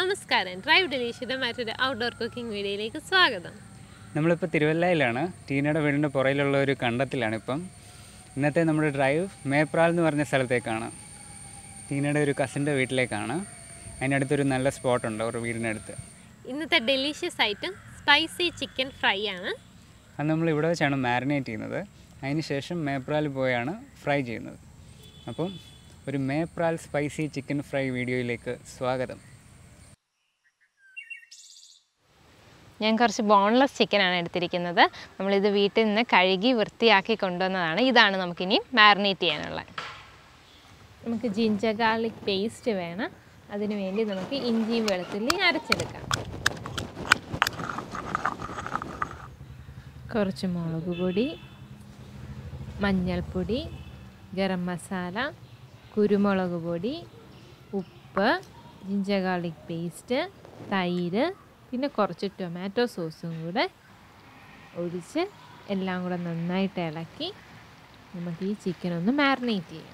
നമസ്കാരം ഡ്രൈവ് ഡെലീഷ്യയുടെ മറ്റൊരു outdoor cooking വീഡിയോയിലേക്ക് സ്വാഗതം നമ്മളിപ്പോൾ തിരുവല്ലയിലാണ് ടീനയുടെ വീടിൻ്റെ പുറയിലുള്ള ഒരു കണ്ടത്തിലാണ് ഇപ്പം ഇന്നത്തെ നമ്മുടെ ഡ്രൈവ് മേപ്രാൽ എന്ന് പറഞ്ഞ സ്ഥലത്തേക്കാണ് ടീനയുടെ ഒരു കസിൻ്റെ വീട്ടിലേക്കാണ് അതിനടുത്തൊരു നല്ല സ്പോട്ടുണ്ട് ഒരു വീടിനടുത്ത് ഇന്നത്തെ delicious item spicy chicken fry ആണ് അത് നമ്മൾ ഇവിടെ വെച്ചാണ് മാരിനേറ്റ് ചെയ്യുന്നത് അതിന് ശേഷം മേപ്രാൽ പോയാണ് ഫ്രൈ ചെയ്യുന്നത് അപ്പം ഒരു മേപ്രാൽ സ്പൈസി ചിക്കൻ ഫ്രൈ വീഡിയോയിലേക്ക് സ്വാഗതം ഞാൻ കുറച്ച് ബോൺലെസ് ചിക്കനാണ് എടുത്തിരിക്കുന്നത് നമ്മളിത് വീട്ടിൽ നിന്ന് കഴുകി വൃത്തിയാക്കി കൊണ്ടുവന്നതാണ് ഇതാണ് നമുക്കിനി മാരിനേറ്റ് ചെയ്യാനുള്ളത് നമുക്ക് ജിഞ്ചർ ഗാർലിക് പേസ്റ്റ് വേണം അതിന് വേണ്ടി നമുക്ക് ഇഞ്ചിയും വെളുത്തുള്ളി അരച്ചെടുക്കാം കുറച്ച് മുളക് പൊടി മഞ്ഞൾപ്പൊടി ഗരം മസാല കുരുമുളക് പൊടി ഉപ്പ് ജിഞ്ചർ ഗാർലിക് പേസ്റ്റ് തൈര് പിന്നെ കുറച്ച് ടൊമാറ്റോ സോസും കൂടെ ഒഴിച്ച് എല്ലാം കൂടെ നന്നായിട്ട് ഇളക്കി നമുക്ക് ഈ ചിക്കൻ ഒന്ന് മാരിനേറ്റ് ചെയ്യാം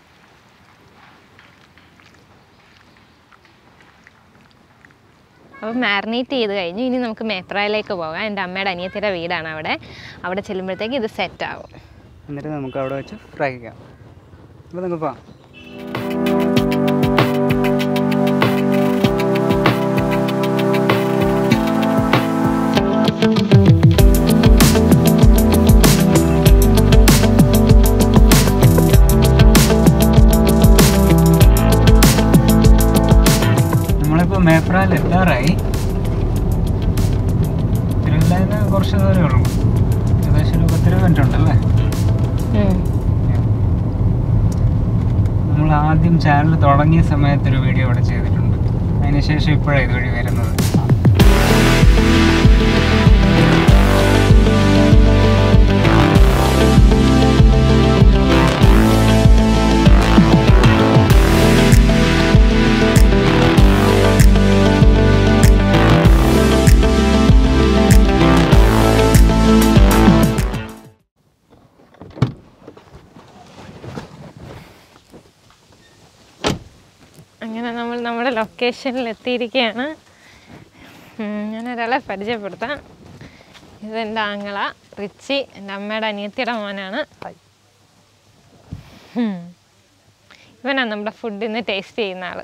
അപ്പോൾ മാരിനേറ്റ് ചെയ്ത് കഴിഞ്ഞ് ഇനി നമുക്ക് മേപ്രായിലേക്ക് പോകാം എൻ്റെ അമ്മയുടെ അനിയത്തിയുടെ വീടാണ് അവിടെ അവിടെ ചെല്ലുമ്പോഴത്തേക്ക് ഇത് സെറ്റ് ആവും എന്നിട്ട് നമുക്ക് അവിടെ വെച്ച് ഫ്രൈ ചെയ്യാം അപ്പോൾ നമുക്ക് പോകാം നമ്മളിപ്പോൾ മേപ്രാൽ എത്താറായി തിരുവല്ലയിൽ നിന്ന് കുറച്ച് ദൂരമേ ഉള്ളൂ ഏകദേശം ഒരു പത്ത് രൂപ മിനിറ്റ് ഉണ്ടല്ലേ നമ്മൾ ആദ്യം ചാനൽ തുടങ്ങിയ സമയത്ത് ഒരു വീഡിയോ ഇവിടെ ചെയ്തിട്ടുണ്ട് അതിനുശേഷം ഇപ്പോഴാണ് ഇതുവഴി വരുന്നത് അങ്ങനെ നമ്മൾ നമ്മുടെ ലൊക്കേഷനിൽ എത്തിയിരിക്കുകയാണ് ഉം, ഞാൻ ഒരാളെ പരിചയപ്പെടുത്താം ഇതെൻ്റെ ആങ്ങള റിച്ചി എൻ്റെ അമ്മയുടെ അനിയത്തിയുടെ മോനാണ് ഉം. ഇവനാണ് നമ്മുടെ ഫുഡ് ഇന്ന് ടേസ്റ്റ് ചെയ്യുന്ന ആള്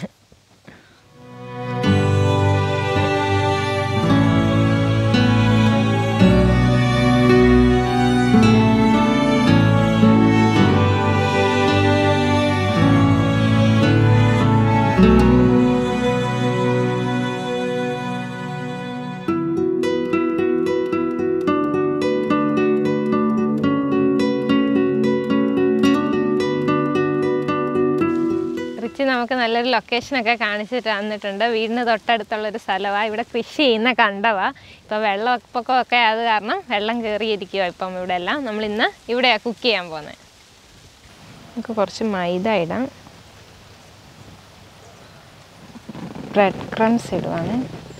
റിച്ചി നമുക്ക് നല്ലൊരു ലൊക്കേഷനൊക്കെ കാണിച്ചിട്ട് തന്നിട്ടുണ്ട് വീടിന് തൊട്ടടുത്തുള്ളൊരു സ്ഥലമാണ് ഇവിടെ കൃഷി ചെയ്യുന്ന കണ്ടവാ ഇപ്പോൾ വെള്ളപ്പൊക്കമൊക്കെ ആയത് കാരണം വെള്ളം കയറിയിരിക്കുക ഇപ്പം ഇവിടെ എല്ലാം നമ്മൾ ഇന്ന് ഇവിടെയാണ് കുക്ക് ചെയ്യാൻ പോകുന്നത് നമുക്ക് കുറച്ച് മൈദ ഇടാം ബ്രെഡ് ക്രംസ് ഇടുവാണ്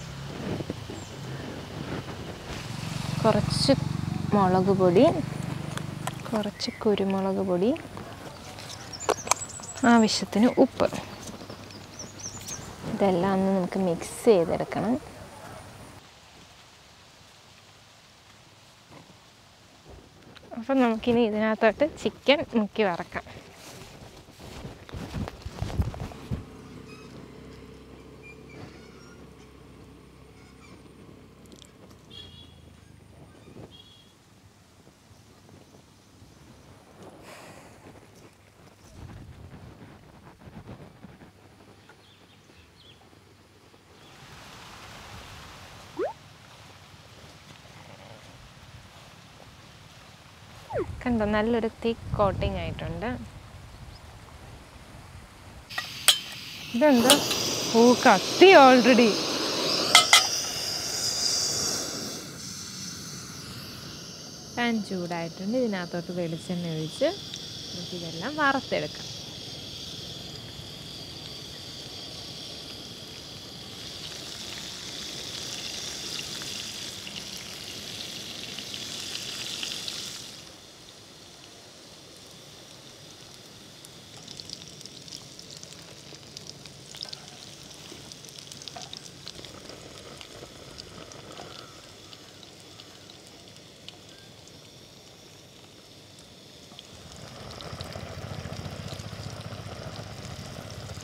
കുറച്ച് മുളക് പൊടി കുറച്ച് കുരുമുളക് പൊടി ആവശ്യത്തിന് ഉപ്പ് ഇതെല്ലാം ഒന്ന് നമുക്ക് മിക്സ് ചെയ്തെടുക്കണം അപ്പം നമുക്കിനി ഇതിനകത്തോട്ട് ചിക്കൻ മുക്കി വറക്കാം കണ്ടോ നല്ലൊരു തിക്ക് കോട്ടിംഗ് ആയിട്ടുണ്ട് ഇതെന്താ ഓ കത്തി ഓൾറെഡി പാൻ ചൂടായിട്ടുണ്ട് ഇതിനകത്തോട്ട് വെളിച്ചെണ്ണ ഒഴിച്ച് നമുക്കിതെല്ലാം വറുത്തെടുക്കാം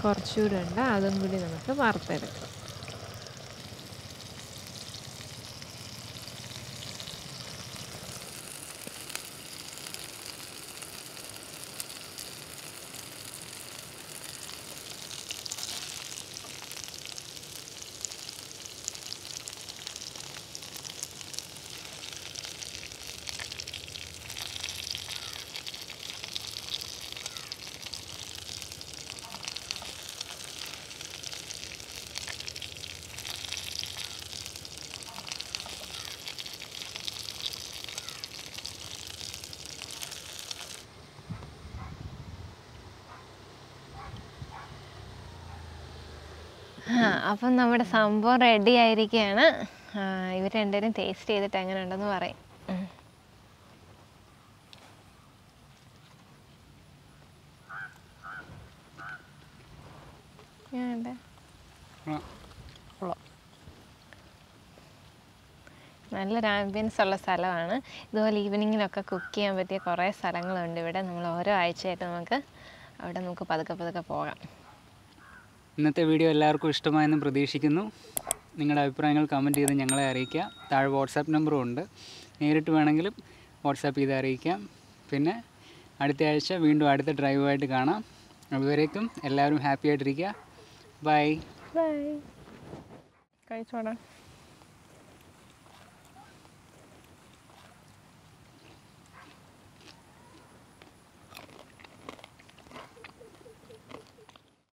കുറച്ചുകൂടെ ഉണ്ട് അതും കൂടി നമുക്ക് വറുത്തെടുക്കാം ആ അപ്പം നമ്മുടെ സംഭവം റെഡി ആയിരിക്കുകയാണ് ഇവർ രണ്ടുപേരും ടേസ്റ്റ് ചെയ്തിട്ട് എങ്ങനെ ഉണ്ടെന്ന് പറയും ഉം. എങ്ങനെയുണ്ട്? ആ, നല്ലൊരു ആംബിയൻസ് ഉള്ള സ്ഥലമാണ് ഇതുപോലെ ഈവനിങ്ങിലൊക്കെ കുക്ക് ചെയ്യാൻ പറ്റിയ കുറേ സ്ഥലങ്ങളുണ്ട് ഇവിടെ നമ്മൾ ഓരോ ആഴ്ചയായിട്ട് നമുക്ക് അവിടെ നമുക്ക് പതുക്കെ പതുക്കെ പോകാം ഇന്നത്തെ വീഡിയോ എല്ലാവർക്കും ഇഷ്ടമായെന്ന് പ്രതീക്ഷിക്കുന്നു നിങ്ങളുടെ അഭിപ്രായങ്ങൾ കമൻറ്റ് ചെയ്ത് ഞങ്ങളെ അറിയിക്കുക താഴെ വാട്സാപ്പ് നമ്പറും ഉണ്ട് നേരിട്ട് വേണമെങ്കിലും വാട്സാപ്പ് ചെയ്ത് അറിയിക്കാം പിന്നെ അടുത്ത ആഴ്ച വീണ്ടും അടുത്ത ഡ്രൈവുമായിട്ട് കാണാം അതുവരേക്കും എല്ലാവരും ഹാപ്പി ആയിട്ടിരിക്കുക ബൈ ബൈ കഴിച്ചോടാം